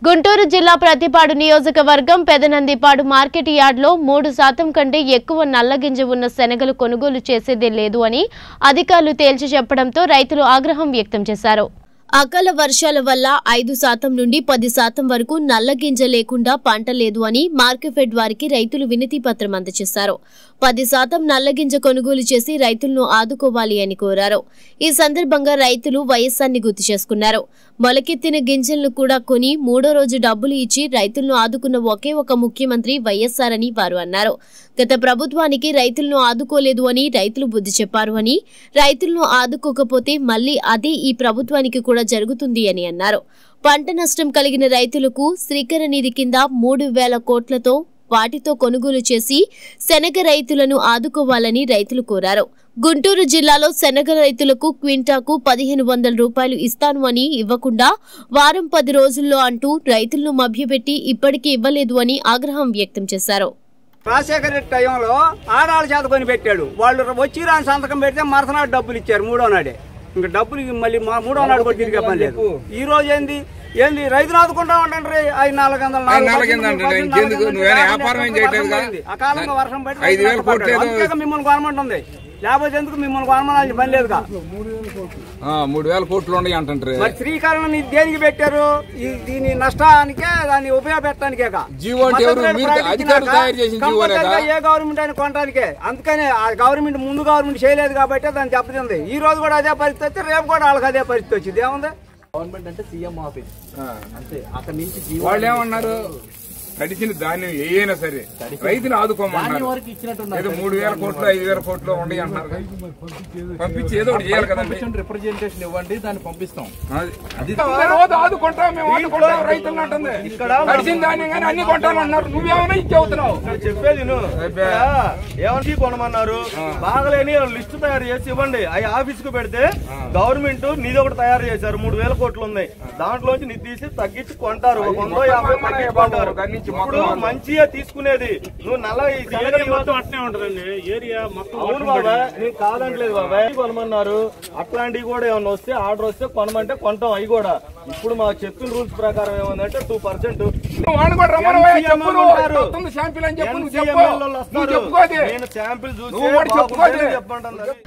గుంటూరు జిల్లా ప్రతిపాడు నియోజకవర్గం పెదనందిపాడు మార్కెట్ యార్డ్లో మూడు శాతం కంటే ఎక్కువ నల్లగింజ ఉన్న శనగలు కొనుగోలు చేసేదే లేదు అని అధికారులు తేల్చి చెప్పడంతో రైతులు ఆగ్రహం వ్యక్తం చేశారు అకాల వర్షాల వల్ల ఐదు శాతం నుండి పది శాతం వరకు నల్లగింజ లేకుండా పంట లేదు అని మార్కెఫెడ్ వారికి రైతులు వినతి పత్రం అందజేశారు పది శాతం నల్లగింజ కొనుగోలు చేసి రైతులను ఆదుకోవాలి అని కోరారు ఈ సందర్భంగా రైతులు వైఎస్ఆర్ని గుర్తు చేసుకున్నారు మొలకెత్తిన గింజలను కూడా కొని మూడో రోజు డబ్బులు ఇచ్చి రైతులను ఆదుకున్న ఒకే ఒక ముఖ్యమంత్రి వైఎస్ఆర్ అని వారు అన్నారు గత ప్రభుత్వానికి రైతులను ఆదుకోలేదు అని రైతులు బుద్ధి చెప్పారు అని రైతులను ఆదుకోకపోతే మళ్లీ అదే ఈ ప్రభుత్వానికి కూడా జరుగుతుంది అని అన్నారు పంట నష్టం కలిగిన రైతులకు శ్రీకర నిధి కింద మూడు వేల కోట్లతో వాటితో కొనుగోలు చేసి శనగ రైతులను ఆదుకోవాలని రైతులు కోరారు గుంటూరు జిల్లాలో శనగ రైతులకు క్వింటాకు పదిహేను వందల రూపాయలు ఇస్తాను అని ఇవ్వకుండా వారం పది రోజుల్లో అంటూ రైతులను మభ్యపెట్టి ఇప్పటికీ ఇవ్వలేదు అని ఆగ్రహం వ్యక్తం చేశారు రాజశేఖర రెడ్డి టైంలో ఆడాళ్ళ చేత కొని పెట్టాడు వాళ్ళు వచ్చి రాని సంతకం పెడితే మరుసనాడు డబ్బులు ఇచ్చారు మూడో నాడే ఇంకా డబ్బులు ఇక మళ్ళీ మా మూడో నాడు కూడా తిరిగే పని లేదు ఈ రోజు ఏంది ఏంది రైతులు ఆదుకుంటా ఉంటాండ్రి ఐదు నాలుగు వందలు ఐదు నాలుగు వందలు అంటే ఇంకెందుకు? నువ్వేనా వ్యాపారం ఏం చేయట్లేదుగా? అకాలంగా వర్షం పట్టి ఐదు వేల కోట్లు ఏదో- అందుకే మిమ్మల్ని గవర్నమెంట్ ఉంది లేకపోతే ఎందుకు మిమ్మల్ని గవర్నమెంట్ పని లేదుగా ఆ, మూడు వేల కోట్లు ఉన్నాయి అంటుంటారు మరి శ్రీకారం ఇది దేనికి పెట్టారు ఈ- దీని నష్టానికే దాన్ని ఉపయోగపెట్టడానికే జీవో అంటే ఎవరు? మీరు అధికారులు తయారు చేసిన జీవోలేగా? ఏ గవర్నమెంట్ అయినా కొనడానికే అందుకనే ఆ గవర్నమెంట్ ముందు గవర్నమెంట్ చేయలేదు కాబట్టి దాన్ని దెబ్బతింది ఈ రోజు కూడా అదే పరిస్థితి వచ్చి రేపు కూడా వాళ్ళకి అదే పరిస్థితి వచ్చింది ఏముంది గవర్నమెంట్ అంటే సీఎం ఆఫీస్ అంతే అక్కడ నుంచి జీవో వాళ్ళు ఏమన్నారు తడిసిన ధాన్యం ఏదైనా సరే రైతులు ఆదుకోమన్నారు వరకు ఇచ్చినట్టున్నారు ఏదో మూడు వేల కోట్లు ఐదు వేల కోట్లు ఉన్నాయి అన్నారు పంపించి ఏదో ఒకటి చేయాలి కదండి పంపించండి రిప్రజెంటేషన్ ఇవ్వండి దాన్ని పంపిస్తాం అది- అది రోజు ఆదుకుంటాం మేము ఆదుకుంటాం రైతులు అంటుంది తడిసిన ధాన్యం కానీ అన్ని కొంటామన్నారు నువ్వేమైనా ఇచ్చేవుతున్నావు చెప్పేది విను. ఇక్కడ ఏమని కొనమన్నారు బాగలేని లిస్టు తయారు చేసి ఇవ్వండి అవి ఆఫీస్ కు పెడితే గవర్నమెంట్ నిధి ఒకటి తయారు చేశారు మూడు వేల కోట్లు ఉన్నాయి దాంట్లోంచి నిధి తీసి తగ్గించి కొంటారు ఒక వందో యాభై తగ్గించి కొంటారు దాని నుంచి ఇప్పుడు మొత్తం మంచిగా తీసుకునేది నువ్వు నల్ల ఈ శనగలు ఇవ్వద్దు. అట్నే ఉంటదండి ఏరియా మొత్తం అవును బాబాయ్ నేను కాదంటలేదు బాబాయ్ కొనమన్నారు అట్లాంటివి కూడా ఏమన్నా వస్తే ఆర్డర్ వస్తే కొనమంటే కొంటాం అవి కూడా ఇప్పుడు మాకు చెప్పిన రూల్స్ ప్రకారం ఏమందంటే టూ పర్సెంట్ వాళ్ళు కూడా రమ్మని NCM చెప్పు వాళ్ళు ఉంటారు. నువ్వు వస్తుంది శాంపిల్ అని చెప్పు నువ్వు NCM చెప్పు వాళ్ళు నువ్వు వస్తారు. చెప్పుకోదే నేను శాంపిల్ చూసి నువ్వు వాడు బాగుందని చెప్పుకోదే. చెప్పంటున్నారు